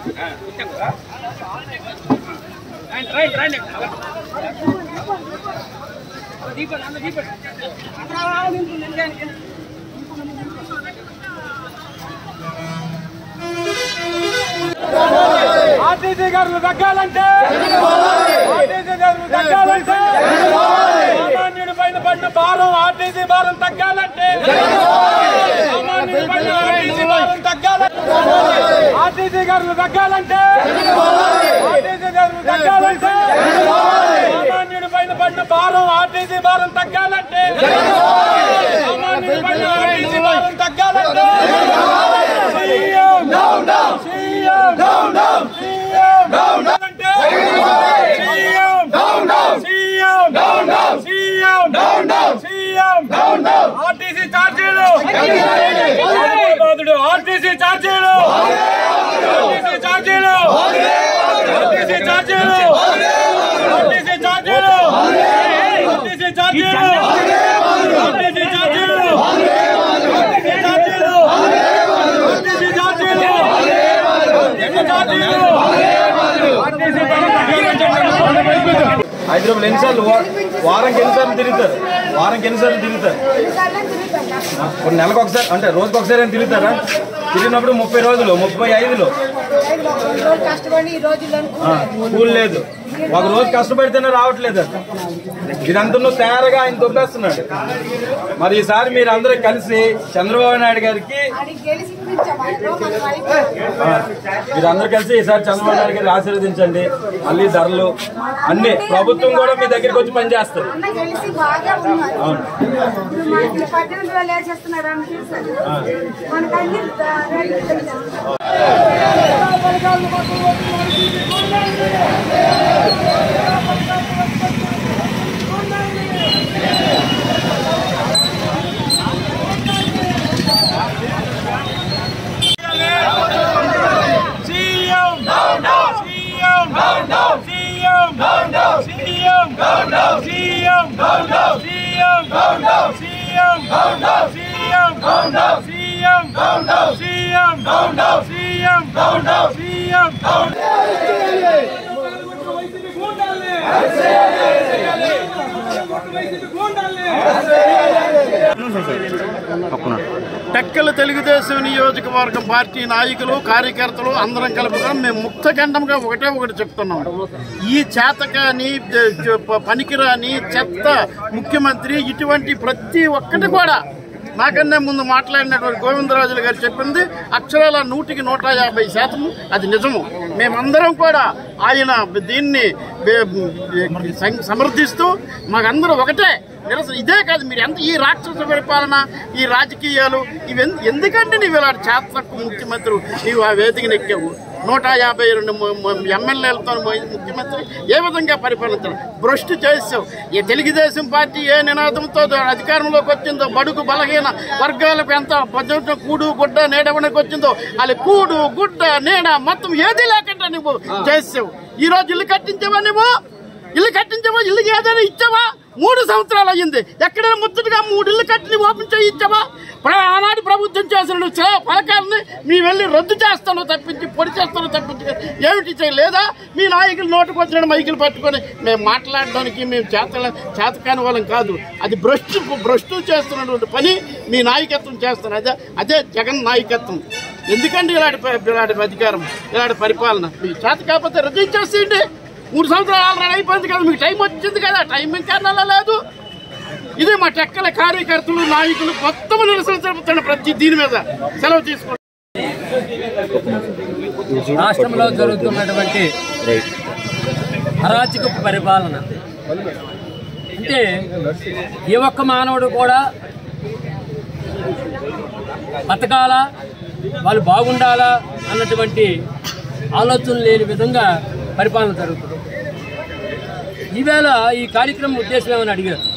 RTC గారులు తగ్గాలంటే RTC గారులు తగ్గాలంటే సామాన్యుడి పైన పడిన భారం ఆర్టీసీ భారం తగ్గాలంటే సామాన్యుడి పైన ఆర్టీసీ భారం తగ్గాలంటే ఆర్టీసీ గారులు తగ్గాలంటే ఆర్టీసీ గారులు తగ్గాలంటే సామాన్యుడి పైన పడిన భారం ఆర్టీసీ భారం తగ్గాలంటే సామాన్యుడి పైన ఆర్టీసీ భారం తగ్గాలంటే సీఎం సీఎం సీఎం అంటే CM CM CM CM RTC ఛార్జీలు బాధుడు ఆర్టీసీ ఛార్జీలు ఆర్టీసీ ఛార్జీలు ఆర్టీసీ ఛార్జీలు ఆర్టీసీ ఛార్జీలు ఆర్టీసీ ఛార్జీలు ఆర్టీసీ ఛార్జీలు ఆర్టీసీ ఛార్జీలు ఆర్టీసీ ఛార్జీలు ఆర్టీసీ ఛార్జీలు ఆర్టీసీ హైదరాబాద్ ఎన్నిసార్లు వా- వారానికి ఎన్నిసార్లు తిరుగుతారు వారానికి ఎన్నిసార్లు తిరుగుతారు కొన్ని నెలకు ఒకసారి అంటే రోజుకి ఒకసారి ఏం తిరుగుతారా తిరిగినప్పుడు ముప్పై రోజులు ముప్పై ఐదులు కష్టపడి ఈ రోజుల్లో ఆ, స్కూల్ లేదు ఒక రోజు కష్టపడితేనే రావట్లేదు అది ఇదంతా నువ్వు తయారుగా ఆయన దొబ్బేస్తున్నాడు మరి ఈసారి మీరు అందరూ కలిసి చంద్రబాబు నాయుడు గారికి అది గెలిచి ఇప్పించాం ఆయనతో మనం అయిపోయింది ఆ, మీరందరూ కలిసి ఈసారి చంద్రబాబు నాయుడు గారిని ఆశీర్వదించండి మళ్ళీ ధరలు అన్ని ప్రభుత్వం కూడా మీ దగ్గరికి వచ్చి పనిచేస్తారు అన్న గెలిచి బాగా ఉన్నారు ఇప్పుడు మనకి పద్దెనిమిది వేలు వేసేస్తున్నారు అని చూసారు మనకు అన్ని రేట్లు పెంచారు CM CM CM CM CM CM CM CM CM CM CM టెక్కల తెలుగుదేశం నియోజకవర్గ పార్టీ నాయకులు కార్యకర్తలు అందరం కలుపుకొని మేము ముక్తఖండంగా ఒకటే ఒకటి చెప్తున్నాం ఈ చేతకాని జ- జ- ప- పనికిరాని చెత్త ముఖ్యమంత్రి ఇటువంటి ప్రతి ఒక్కటి కూడా నాకన్నా ముందు మాట్లాడినటువంటి గోవిందరాజులు గారు చెప్పింది అక్షరాల నూటికి నూట యాభై శాతం అది నిజము మేమందరం కూడా ఆయన దీన్ని బే- సం- సమర్థిస్తూ మాకందరూ ఒకటే నిరసన ఇదే కాదు మీరు ఎంత ఈ రాక్షస పరిపాలన ఈ రాజకీయాలు ఇవి ఎందు- ఎందుకంటే నీవు ఇలాంటి చేత తక్కువ ముఖ్యమంత్రి నీవు ఆ వేదికను ఎక్కావు నూట యాభై రెండు ము- ము- ఎమ్మెల్యేలతో పోయి ముఖ్యమంత్రి ఏ విధంగా పరిపాలించారు భ్రష్టు చేసావు ఈ తెలుగుదేశం పార్టీ ఏ నినాదంతో అధికారంలోకి వచ్చిందో బడుగు బలహీన వర్గాలకు ఎంత పద్ధతి కూడు గుడ్డ నీడవడానికి వచ్చిందో వాళ్ళ కూడు గుడ్డ నీడ మొత్తం ఏది లేకుండా నువ్వు చేసావు ఈ రోజు ఇల్లు కట్టించావా నువ్వు ఇల్లు కట్టించావా ఇల్లు ఏదైనా ఇచ్చావా మూడు సంవత్సరాలు అయ్యింది ఎక్కడైనా ముచ్చటగా మూడు ఇల్లు కట్టి ఓపెన్ చేయి ఇచ్చావా ప్ర- ఆనాటి ప్రభుత్వం చేసిన చే- పథకాలని మీ వెళ్ళి రద్దు చేస్తాను తప్పించి పొడి చేస్తాను తప్పించి ఏమిటి చేయలేదా మీ నాయకులు నోటుకు వచ్చిన మైకులు పట్టుకొని మేము మాట్లాడడానికి మేము చేత చేతకాని వాళ్ళం కాదు అది భ్రష్టు భ్రష్టు చేస్తున్నటువంటి పని మీ నాయకత్వం చేస్తున్నారు అదే అదే జగన్ నాయకత్వం ఎందుకండి ఇలాంటి ప- ఇలాంటి అధికారం ఇలాంటి పరిపాలన మీకు చేత కాకపోతే రద్దు చేసేయండి మూడు సంవత్సరాలు ఆల్రెడీ అయిపోయింది కదా మీకు టైం వచ్చింది కదా టైమింగ్ కారణాల లేదు ఇది మా టెక్కల కార్యకర్తలు నాయకులు మొత్తం నిరసన జరుపుతున్న ప్రతి దీని మీద సెలవు తీసుకోండి రాష్ట్రంలో జరుగుతున్నటువంటి అరాచక పరిపాలన అంటే ఏ ఒక్క మానవుడు కూడా బతకాలా వాళ్ళు బాగుండాలా అన్నటువంటి ఆలోచన లేని విధంగా పరిపాలన జరుగుతుంది ఈవేళ ఈ కార్యక్రమం ఉద్దేశం ఏమని అడిగారు